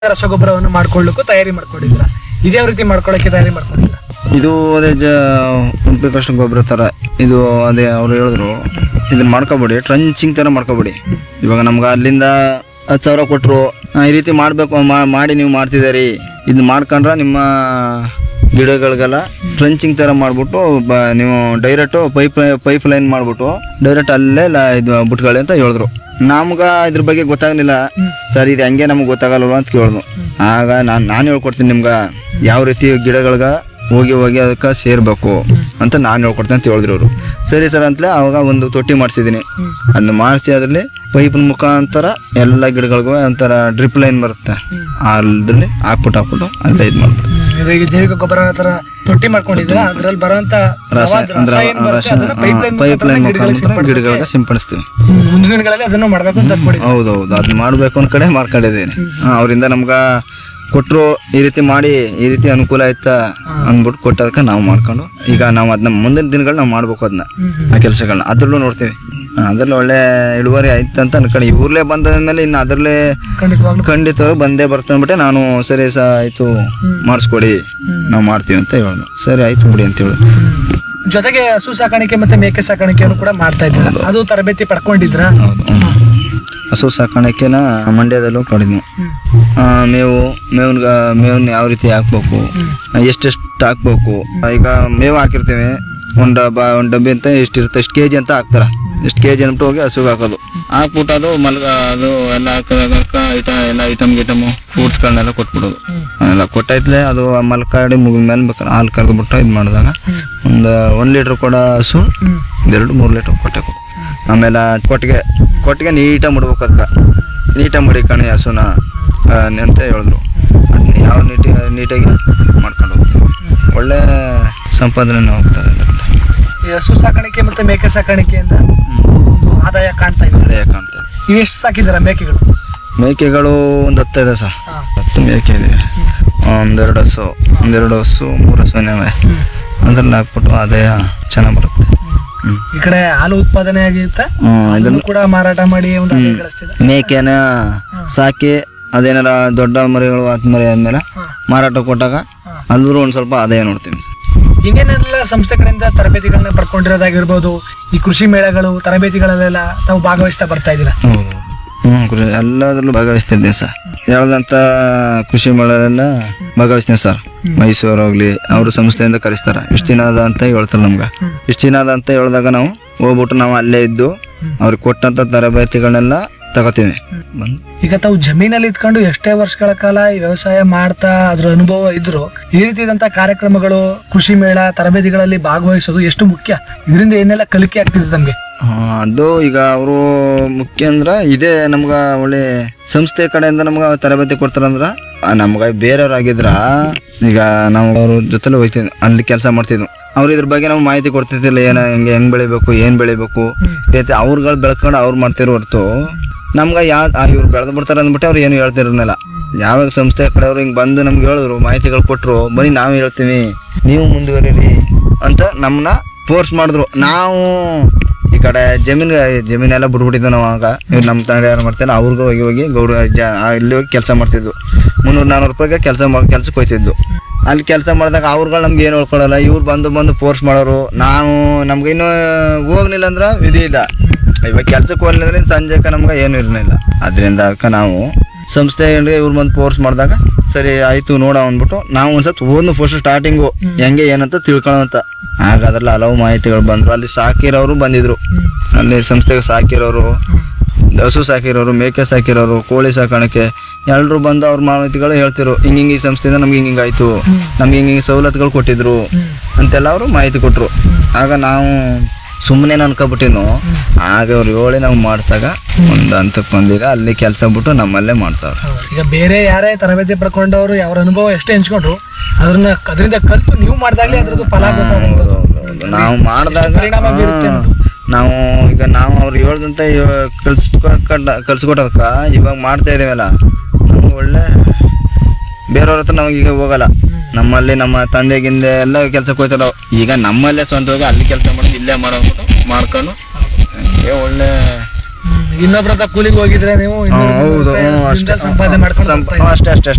ರಸಗೊಬ್ಬರವನ್ನು ಮಾಡ್ಕೊಳ್ಳಿಕ್ಕೂ ತಯಾರಿ ಮಾಡ್ಕೊಂಡಿದ್ರ ಇದೇ ರೀತಿ ಮಾಡ್ಕೊಳ್ಳೋಕೆ ತಯಾರಿ ಮಾಡ್ಕೊಂಡಿದ್ರ ಇದು ಅದೇ ಜ ಉಪ್ಪಿಕಷ್ಟು ಗೊಬ್ಬರ ಥರ ಇದು ಅದೇ ಅವ್ರು ಹೇಳಿದ್ರು ಇದನ್ನ ಮಾಡ್ಕೊಬೇಡಿ ಟ್ರಂಚಿಂಗ್ ಥರ ಮಾಡ್ಕೊಬೇಡಿ ಇವಾಗ ನಮ್ಗೆ ಅಲ್ಲಿಂದ ಹತ್ತು ಸಾವಿರ ಕೊಟ್ಟರು ಈ ರೀತಿ ಮಾಡಬೇಕು ಮಾಡಿ ನೀವು ಮಾಡ್ತಿದ್ದೀರಿ ಇದನ್ನ ಮಾಡ್ಕೊಂಡ್ರೆ ನಿಮ್ಮ ಗಿಡಗಳಿಗೆಲ್ಲ ಟ್ರಂಚಿಂಗ್ ಥರ ಮಾಡಿಬಿಟ್ಟು ಬ ನೀವು ಡೈರೆಕ್ಟು ಪೈಪ್ ಪೈಪ್ ಲೈನ್ ಮಾಡಿಬಿಟ್ಟು ಡೈರೆಕ್ಟ್ ಅಲ್ಲೇ ಲ ಇದು ಬಿಟ್ಕೊಳ್ಳಿ ಅಂತ ಹೇಳಿದ್ರು ನಮ್ಗೆ ಇದ್ರ ಬಗ್ಗೆ ಗೊತ್ತಾಗಲಿಲ್ಲ ಸರ್ ಇದು ಹಂಗೆ ನಮ್ಗೆ ಗೊತ್ತಾಗಲ್ವ ಅಂತ ಕೇಳಿದ್ನು ಆಗ ನಾನು ನಾನು ಹೇಳ್ಕೊಡ್ತೀನಿ ನಿಮ್ಗೆ ಯಾವ ರೀತಿ ಗಿಡಗಳ್ಗೆ ಹೋಗಿ ಹೋಗಿ ಅದಕ್ಕೆ ಸೇರ್ಬೇಕು ಅಂತ ನಾನು ಹೇಳ್ಕೊಡ್ತೀನಿ ಅಂತ ಹೇಳಿದ್ರು ಅವರು ಸರಿ ಸರ್ ಅಂತಲೇ ಅವಾಗ ಒಂದು ತೊಟ್ಟಿ ಮಾಡಿಸಿದ್ದೀನಿ ಅದನ್ನ ಮಾಡಿಸಿ ಅದರಲ್ಲಿ ಪೈಪಿನ ಮುಖಾಂತರ ಎಲ್ಲ ಗಿಡಗಳಿಗೂ ಒಂಥರ ಡ್ರಿಪ್ ಲೈನ್ ಬರುತ್ತೆ ಅದ್ರಲ್ಲಿ ಹಾಕ್ಬಿಟ್ಟು ಹಾಕ್ಬಿಟ್ಟು ಅಲ್ಲೇ ಇದು ಮಾಡ್ಬಿಟ್ಟು ಇದು ಈಗ ಜೈವಿಕ ಗೊಬ್ಬರ ತರ ತೊಟ್ಟಿ ಮಾಡ್ಕೊಂಡಿದ್ರ ಅದ್ರಲ್ಲಿ ಬರೋಂತ ರಸ ಅಂದ್ರೆ ಪೈಪ್ ಲೈನ್ ಮುಖಾಂತರ ಗಿಡಗಳಿಗೆ ಸಿಂಪಡಿಸ್ತೀವಿ ಮುಂದಿನ ದಿನಗಳಲ್ಲಿ ಅದನ್ನು ಮಾಡ್ಬೇಕು ಅಂತ ಅನ್ಕೊಂಡಿದ್ದೆ ಹೌದೌದು ಅದನ್ನ ಮಾಡಬೇಕು ಒಂದ್ ಕಡೆ ಮಾಡ್ಕೊಂಡಿದ್ದೀನಿ ಅವರಿಂದ ನಮ್ಗೆ ಕೊಟ್ಟರು ಈ ರೀತಿ ಮಾಡಿ ಈ ರೀತಿ ಅನುಕೂಲ ಆಯ್ತಾ ಅಂದ್ಬಿಟ್ಟು ಕೊಟ್ಟದಕ್ಕೆ ನಾವು ಮಾಡ್ಕೊಂಡು ಈಗ ನಾವು ಅದನ್ನ ಮುಂದಿನ ದಿನಗಳು ನಾವು ಮಾಡ್ಬೇಕು ಅದನ್ನ ಆ ಕೆಲಸಗಳನ್ನ ಅದ್ರಲ್ಲೂ ನೋಡ್ತೀವಿ ಆ, ಅದ್ರಲ್ಲಿ ಒಳ್ಳೆ ಇಳುವರಿ ಆಯ್ತು ಅಂತ ಅನ್ಕೊಂಡು ಇವ್ರಲ್ಲೇ ಬಂದಾದ್ಮೇಲೆ ಇನ್ನು ಅದರಲ್ಲೇ ಖಂಡಿತವಾಗ್ಲೂ ಖಂಡಿತವಾಗಿ ಬಂದೇ ಬರ್ತಾ ಅಂದ್ಬಿಟ್ಟೆ ನಾನು ಸರಿ ಸ ಆಯ್ತು ಮಾಡಿಸ್ಕೊಡಿ ನಾವು ಮಾಡ್ತೀವಿ ಅಂತ ಹೇಳಿದ್ರು ಸರಿ ಆಯ್ತು ಬಿಡಿ ಅಂತ ಹೇಳಿದ್ರು ಜೊತೆಗೆ ಹಸು ಸಾಕಾಣಿಕೆ ಮತ್ತೆ ಮೇಕೆ ಸಾಕಾಣಿಕೆಯನ್ನು ಕೂಡ ಮಾಡ್ತಾ ಇದ್ದೀರಾ ಅದು ತರಬೇತಿ ಪಡ್ಕೊಂಡಿದ್ರ ಹೌದು ಹ್ಮ್. ಹಸು ಸಾಕಾಣಿಕೆನ ಮಂಡ್ಯದಲ್ಲೂ ಕಡಿದ್ವಿ ಆ, ಮೇವು ಮೇವ್ನ ಮೇವನ್ನ ಯಾವ ರೀತಿ ಹಾಕ್ಬೇಕು ಎಷ್ಟೆಷ್ಟು ಹಾಕ್ಬೇಕು ಈಗ ಮೇವು ಹಾಕಿರ್ತೀವಿ ಒಂದು ಡಬ್ಬ ಒಂದು ಡಬ್ಬಿ ಅಂತ ಎಷ್ಟಿರುತ್ತೆ ಎಷ್ಟು ಕೆ ಜಿ ಅಂತ ಹಾಕ್ತಾರೆ ಎಷ್ಟು ಕೆ ಜಿ ಅಂದ್ಬಿಟ್ಟು ಹೋಗಿ ಹಸುಗೆ ಹಾಕೋದು ಹಾಕ್ಬಿಟ್ಟು ಅದು ಮಲ್ಗ ಅದು ಎಲ್ಲ ಹಾಕಿದಾಗ ಐಟ ಎಲ್ಲ ಐಟಮ್ ಗಿಟಮು ಫ್ರೂಟ್ಸ್ಗಳನ್ನೆಲ್ಲ ಕೊಟ್ಬಿಡೋದು ಎಲ್ಲ ಕೊಟ್ಟೈತ್ಲೆ ಅದು ಮಲ್ಕಾಡಿ ಮುಗಿದ ಮೇಲೆ ಬೇಕಾದ್ರೆ ಹಾಲು ಕರೆದ್ಬಿಟ್ಟು ಇದು ಮಾಡಿದಾಗ ಒಂದು ಒಂದು ಲೀಟ್ರ್ ಕೊಡೋ ಹಸು ಒಂದೆರಡು ಮೂರು ಲೀಟ್ರ್ ಕೊಟ್ಟೆ ಕೊಡು ಆಮೇಲೆ ಕೊಟ್ಟಿಗೆ ಕೊಟ್ಟಿಗೆ ನೀಟಾಗಿ ಮುಡ್ಬೇಕು ಅದಕ್ಕೆ ನೀಟಾಗಿ ಮಡಿಕಣಿ ಹಸುನ ಆ, ಅಂತ ಹೇಳಿದ್ರು ಅದನ್ನ ಯಾವ ನೀಟಿ ನೀಟಾಗಿ ಮಾಡ್ಕೊಂಡು ಹೋಗ್ತೀವಿ ಒಳ್ಳೆ ಸಂಪಾದನೆ ಹೋಗ್ತದೆ ಅದರಿಂದ ಈ ಹಸು ಸಾಕಾಣಿಕೆ ಮತ್ತೆ ಮೇಕೆ ಸಾಕಾಣಿಕೆಯಿಂದ ಒಂದು ಆದಾಯ ಕಾಣ್ತಾ ಇದೆ ಅದೇ ಕಾಣ್ತೇವೆ ನೀವು ಎಷ್ಟು ಸಾಕಿದ್ದೀರಾ ಮೇಕೆಗಳು ಮೇಕೆಗಳು ಒಂದು ಹತ್ತು ಇದೆ ಸರ್ ಹಾ. ಹತ್ತು ಮೇಕೆ ಇದೆ ಒಂದೆರಡು ಹಸು ಒಂದೆರಡು ಹಸು ಮೂರು ಹಸುವಿನವೆ ಅದ್ರಲ್ಲಿ ಹಾಕ್ಬಿಟ್ಟು ಆದಾಯ ಚೆನ್ನಾಗಿ ಬರುತ್ತೆ ಹ್ಞೂ ಈ ಕಡೆ ಹಾಲು ಉತ್ಪಾದನೆ ಆಗಿರುತ್ತೆ ಹ್ಞೂ ಅದನ್ನು ಕೂಡ ಮಾರಾಟ ಮಾಡಿ ಒಂದು ಆದಾಯ ಗಳಿಸ್ತಿದೆ ಮೇಕೆನ ಸಾಕಿ ಅದೇನಾರ ದೊಡ್ಡ ಮರಿಗಳು ಹತ್ತು ಮರಿ ಆದ್ಮೇಲೆ ಹಾ. ಮಾರಾಟ ಕೊಟ್ಟಾಗ ಅಲ್ಲೂ ಒಂದು ಸ್ವಲ್ಪ ಆದಾಯ ನೋಡ್ತೀವಿ ಸರ್ ಇನ್ನೇನೆಲ್ಲ ಸಂಸ್ಥೆ ಕಡೆಯಿಂದ ತರಬೇತಿಗಳನ್ನ ಪಡ್ಕೊಂಡಿರೋದಾಗಿರ್ಬೋದು ಈ ಕೃಷಿ ಮೇಳಗಳು ತರಬೇತಿಗಳಲ್ಲೆಲ್ಲ ತಾವು ಭಾಗವಹಿಸ್ತಾ ಬರ್ತಾ ಇದ್ದೀರಾ ಹೌದು ಹ್ಞೂ ಕೃಷಿ ಎಲ್ಲದರಲ್ಲೂ ಭಾಗವಹಿಸ್ತಿದ್ದೀನಿ ಸರ್ ಹೇಳ್ದಂಥ ಕೃಷಿ ಮೇಳಲೆಲ್ಲ ಭಾಗವಹಿಸ್ತೀನಿ ಸರ್ ಮೈಸೂರು ಹೋಗ್ಲಿ ಅವ್ರ ಸಂಸ್ಥೆಯಿಂದ ಕರೆಸ್ತಾರೆ ಇಷ್ಟು ದಿನ ಅದ ಅಂತ ಹೇಳ್ತಾರೆ ನಮ್ಗೆ ಇಷ್ಟು ದಿನ ಅದ ಅಂತ ಹೇಳಿದಾಗ ನಾವು ಹೋಗ್ಬಿಟ್ಟು ನಾವು ಅಲ್ಲೇ ಇದ್ದು ಅವ್ರಿಗೆ ಕೊಟ್ಟಂಥ ತರಬೇತಿಗಳನ್ನೆಲ್ಲ ತಗೋತೀವಿ ಬಂದು ಈಗ ತಾವು ಜಮೀನಲ್ಲಿ ಇದ್ಕೊಂಡು ಎಷ್ಟೇ ವರ್ಷಗಳ ಕಾಲ ಈ ವ್ಯವಸಾಯ ಮಾಡ್ತಾ ಅದ್ರ ಅನುಭವ ಇದ್ರು ಈ ರೀತಿಯಾದಂತ ಕಾರ್ಯಕ್ರಮಗಳು ಕೃಷಿ ಮೇಳ ತರಬೇತಿಗಳಲ್ಲಿ ಭಾಗವಹಿಸೋದು ಎಷ್ಟು ಮುಖ್ಯ ಇದರಿಂದ ಏನೆಲ್ಲ ಕಲಿಕೆ ಆಗ್ತಿದೆ ತಮ್ಗೆ ಆ, ಅದು ಈಗ ಅವರು ಮುಖ್ಯ ಅಂದ್ರೆ ಇದೇ ನಮ್ಗೆ ಒಳ್ಳೆ ಸಂಸ್ಥೆ ಕಡೆಯಿಂದ ನಮ್ಗೆ ತರಬೇತಿ ಕೊಡ್ತಾರಂದ್ರ ನಮ್ಗೆ ಬೇರೆಯವ್ರಾಗಿದ್ರ ಈಗ ನಾವು ಅವ್ರ ಜೊತೆಲೆ ಹೋಗ್ತಿದ್ವಿ ಅಲ್ಲಿ ಕೆಲಸ ಮಾಡ್ತಿದ್ವು ಅವ್ರು ಇದ್ರ ಬಗ್ಗೆ ನಾವು ಮಾಹಿತಿ ಕೊಡ್ತಿದ್ದಿಲ್ಲ ಏನ ಹೆಂಗೆ ಹೆಂಗ್ ಬೆಳಿಬೇಕು ಏನ್ ಬೆಳಿಬೇಕು ರೀತಿ ಅವ್ರುಗಳು ಬೆಳ್ಕೊಂಡು ಅವ್ರು ಮಾಡ್ತಿರೋ ಹೊರ್ತು ನಮ್ಗೆ ಯಾ ಇವ್ರು ಬೆಳೆದು ಬಿಡ್ತಾರೆ ಅಂದ್ಬಿಟ್ಟು ಅವ್ರು ಏನು ಹೇಳ್ತಿರಲಿಲ್ಲ ಯಾವಾಗ ಸಂಸ್ಥೆ ಕಡೆಯವ್ರು ಹಿಂಗೆ ಬಂದು ನಮ್ಗೆ ಹೇಳಿದ್ರು ಮಾಹಿತಿಗಳು ಕೊಟ್ಟರು ಬನ್ನಿ ನಾವು ಹೇಳ್ತೀವಿ ನೀವು ಮುಂದುವರಿರಿ ಅಂತ ನಮ್ಮನ್ನ ಫೋರ್ಸ್ ಮಾಡಿದ್ರು ನಾವು ಈ ಕಡೆ ಜಮೀನ್ ಜಮೀನೆಲ್ಲ ಬಿಟ್ಬಿಟ್ಟಿದ್ವು ನಾವು ಆಗ ಇವ್ರು ನಮ್ಮ ತಂದೆ ಯಾರು ಮಾಡ್ತಾರೆ ಅವ್ರಿಗೂ ಹೋಗಿ ಹೋಗಿ ಗೌಡ ಜ ಆ, ಇಲ್ಲಿ ಹೋಗಿ ಕೆಲಸ ಮಾಡ್ತಿದ್ವು ಮುನ್ನೂರು ನಾನ್ನೂರು ರೂಪಾಯಿಗೆ ಕೆಲಸ ಮಾಡಿ ಕೆಲ್ಸಕ್ಕೆ ಹೋಯ್ತಿದ್ವು ಅಲ್ಲಿ ಕೆಲಸ ಮಾಡಿದಾಗ ಅವ್ರುಗಳು ನಮ್ಗೆ ಏನು ಹೇಳ್ಕೊಳಲ್ಲ ಇವ್ರು ಬಂದು ಬಂದು ಫೋರ್ಸ್ ಮಾಡೋರು ನಾವು ನಮ್ಗೆ ಇನ್ನೂ ಹೋಗ್ಲಿಲ್ಲ ಅಂದ್ರೆ ವಿಧಿ ಇಲ್ಲ ಇವಾಗ ಕೆಲ್ಸಕ್ಕೆ ಹೋಗ್ಲಿಲ್ಲ ಅಂದ್ರೆ ಸಂಜೆಕ ನಮ್ಗೆ ಏನು ಇರಲಿಲ್ಲ ಅದರಿಂದ ಅದಕ್ಕೆ ನಾವು ಸಂಸ್ಥೆ ಇವ್ರು ಬಂದು ಫೋರ್ಸ್ ಮಾಡಿದಾಗ ಸರಿ ಆಯ್ತು ನೋಡ ಅಂದ್ಬಿಟ್ಟು ನಾವು ಒಂದ್ಸತ್ ಓದ್ನು ಫಸ್ಟ್ ಸ್ಟಾರ್ಟಿಂಗು ಹೆಂಗೆ ಏನಂತ ತಿಳ್ಕೊಳ್ಳೋಂತ ಆಗ ಅದ್ರಲ್ಲಿ ಹಲವು ಮಾಹಿತಿಗಳು ಬಂದ್ರು ಅಲ್ಲಿ ಸಾಕಿರೋರು ಬಂದಿದ್ರು ಅಲ್ಲಿ ಸಂಸ್ಥೆಗೆ ಸಾಕಿರೋರು ಹಸು ಸಾಕಿರೋರು ಮೇಕೆ ಸಾಕಿರೋರು ಕೋಳಿ ಸಾಕಾಣಿಕೆ ಎಲ್ಲರೂ ಬಂದು ಅವ್ರ ಮಾಹಿತಿಗಳು ಹೇಳ್ತಿರು ಹಿಂಗೆ ಹಿಂಗೆ ಈ ಸಂಸ್ಥೆಯಿಂದ ನಮ್ಗೆ ಹಿಂಗೆ ಹಿಂಗೆ ಆಯ್ತು ನಮ್ಗೆ ಹಿಂಗೆ ಹಿಂಗೆ ಸವಲತ್ತುಗಳು ಕೊಟ್ಟಿದ್ರು ಅಂತೆಲ್ಲ ಅವರು ಮಾಹಿತಿ ಕೊಟ್ಟರು ಆಗ ನಾವು ಸುಮ್ಮನೆ ಅನ್ಕೊಬಿಟ್ಟಿದ್ನು ಆಗ ಅವ್ರು ಹೇಳಿ ನಾವು ಮಾಡಿದಾಗ ಒಂದು ಹಂತಕ್ಕೆ ಬಂದಿದೆ ಅಲ್ಲಿ ಕೆಲಸ ಬಿಟ್ಟು ನಮ್ಮಲ್ಲೇ ಮಾಡ್ತಾವ್ರೆ ಈಗ ಬೇರೆ ಯಾರೇ ತರಬೇತಿ ಪಡ್ಕೊಂಡವರು ಅವ್ರ ಅನುಭವ ಎಷ್ಟೇ ಹಂಚ್ಕೊಂಡ್ರು ಅದನ್ನ ಅದರಿಂದ ಕಲ್ತು ನೀವು ಮಾಡಿದಾಗಲೇ ಅದ್ರದ್ದು ಫಲ ಗೊತ್ತಾಗೋದು ನಾವು ಮಾಡಿದಾಗ ಪರಿಣಾಮ ಬೀರುತ್ತೆ ಅನ್ನೋದು. ನಾವು ಈಗ ನಾವು ಅವ್ರು ಹೇಳ್ದಂತ ಕಲ್ಸ್ಕೊಟ್ಟ ಕಲ್ಸ್ಕೊಟ್ಟದಕ್ಕ ಇವಾಗ ಮಾಡ್ತಾ ಇದೀವಲ್ಲ ನಮ್ಗೆ ಒಳ್ಳೆ ಬೇರೆಯವ್ರ ಹತ್ರ ನಮಗೆ ಈಗ ಹೋಗಲ್ಲ ನಮ್ಮಲ್ಲಿ ನಮ್ಮ ತಂದೆ ಗಿಂದೆ ಎಲ್ಲ ಕೆಲ್ಸಕ್ಕೆ ಹೋಯ್ತಾರ ಈಗ ನಮ್ಮಲ್ಲೇ ಸ್ವಂತ ಹೋಗಿ ಅಲ್ಲಿ ಕೆಲಸ ಮಾಡೋದು ಇಲ್ಲೇ ಮಾಡೋಗ್ಬಿಟ್ಟು ಮಾಡ್ಕೊಂಡು ಹಂಗೆ ಒಳ್ಳೆ ಇನ್ನೊಬ್ರ ಹತ್ರ ಕೂಲಿಗೆ ಹೋಗಿದ್ರೆ ನೀವು ಹಾ, ಇನ್ನೂರು ಹೌದು ರೂಪಾಯಿ ಹ್ಮ್, ದಿನದಲ್ಲಿ ಅಷ್ಟೇ ಸಂಪಾದನೆ ಮಾಡ್ಕೊಂಡು ಸಂಪ- ಹೋಗ್ತಾ ಇದ್ದೀರಿ. ಅಷ್ಟೇ ಅಷ್ಟೇ